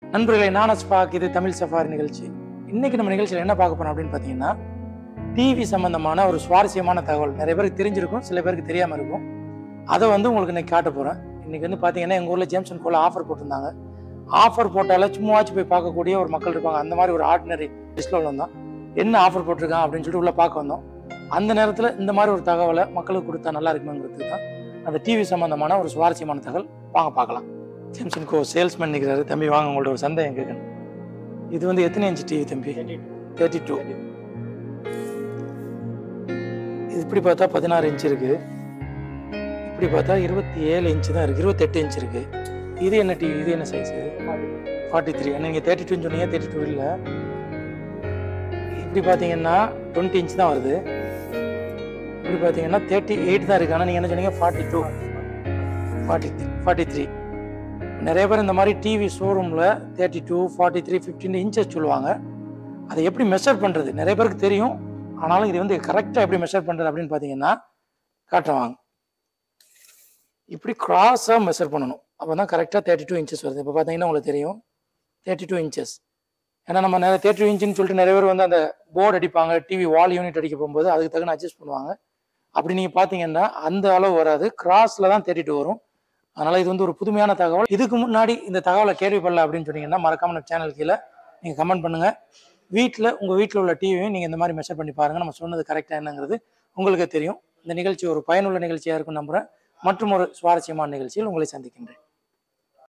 நண்பர்களை நானஸ் பாக் இது தமிழ் சஃபாரி நிகழ்ச்சி இன்னைக்கு நம்ம நிகழ்ச்சியில் என்ன பார்க்க போறோம் அப்படின்னு பார்த்தீங்கன்னா டிவி சம்பந்தமான ஒரு சுவாரஸ்யமான தகவல் நிறைய பேருக்கு தெரிஞ்சிருக்கும் சில பேருக்கு தெரியாம இருக்கும் அதை வந்து உங்களுக்கு இன்னைக்கு காட்ட போறேன் இன்னைக்கு வந்து பார்த்தீங்கன்னா எங்கள் ஊரில் ஜேம்சன் கோல ஆஃபர் போட்டிருந்தாங்க ஆஃபர் போட்டால சும்மாச்சும் போய் பார்க்கக்கூடிய ஒரு மக்கள் இருப்பாங்க அந்த மாதிரி ஒரு ஆர்டினரி லிஸ்ட்டில் உள்ள வந்தோம் என்ன ஆஃபர் போட்டிருக்கான் அப்படின்னு சொல்லிட்டு உள்ள பார்க்க வந்தோம் அந்த நேரத்தில் இந்த மாதிரி ஒரு தகவலை மக்களுக்கு கொடுத்தா நல்லா இருக்குங்கிறது தான் அந்த டிவி சம்பந்தமான ஒரு சுவாரஸ்யமான தகவல் வாங்க பார்க்கலாம் ஜேம்சன் கோ சேல்ஸ்மேன் நிற்கிறாரு தம்பி வாங்க உங்களோட ஒரு சந்தேகம் கேட்கணும் இது வந்து எத்தனை இன்ச் டிவி தம்பி தேர்ட்டி டூ இது இப்படி பார்த்தா பதினாறு இன்ச் இருக்கு இப்படி பார்த்தா இருபத்தி ஏழு இன்ச் தான் இருக்கு இருபத்தெட்டு இன்ச் இருக்கு இது என்ன டிவி இது என்ன சைஸ் ஃபார்ட்டி த்ரீ நீங்கள் தேர்ட்டி டூன்னு சொன்னீங்க தேர்ட்டி டூ இல்லை இப்படி பார்த்தீங்கன்னா டுவெண்ட்டி இன்ச் தான் வருது இப்படி பார்த்தீங்கன்னா தேர்ட்டி எயிட் தான் இருக்கு ஆனால் நீங்கள் என்ன சொன்னீங்க forty two forty three forty three நிறைய பேர் இந்த மாதிரி டிவி ஷோரூமில் thirty two forty three fifteen inches சொல்லுவாங்க அதை எப்படி மெஷர் பண்ணுறது நிறைய பேருக்கு தெரியும் ஆனாலும் இது வந்து கரெக்டாக எப்படி மெஷர் பண்ணுறது அப்படின்னு பார்த்தீங்கன்னா காட்டுவாங்க இப்படி கிராஸாக மெஷர் பண்ணணும் அப்போ தான் கரெக்டாக தேர்ட்டி டூ இன்ச்சஸ் வருது இப்போ பார்த்தீங்கன்னா உங்களுக்கு தெரியும் தேர்ட்டி டூ இன்ச்சஸ் ஏன்னா நம்ம நிறைய தேர்ட்டி டூ இன்ச்சுன்னு சொல்லிட்டு நிறைய பேர் வந்து அந்த போர்டு அடிப்பாங்க டிவி வால் யூனிட் அடிக்க போகும்போது அதுக்கு தகுந்த அட்ஜஸ்ட் பண்ணுவாங்க அப்படி நீங்கள் பார்த்தீங்கன்னா அந்த அளவு வராது கிராஸில் தான் தேர்ட்டி டூ வரும் அதனால் இது வந்து ஒரு புதுமையான தகவல் இதுக்கு முன்னாடி இந்த தகவலை கேள்விப்படல அப்படின்னு சொன்னீங்கன்னா மறக்காம நம்ம சேனல் கீழே நீங்கள் கமெண்ட் பண்ணுங்கள் வீட்டில் உங்கள் வீட்டில் உள்ள டிவியும் நீங்கள் இந்த மாதிரி மெஷர் பண்ணி பாருங்கள் நம்ம சொன்னது கரெக்டாக என்னங்கிறது உங்களுக்கு தெரியும் இந்த நிகழ்ச்சி ஒரு பயனுள்ள நிகழ்ச்சியாக இருக்கும் நம்புகிறேன் மற்றும் ஒரு சுவாரஸ்யமான நிகழ்ச்சியில் உங்களை சந்திக்கின்றேன்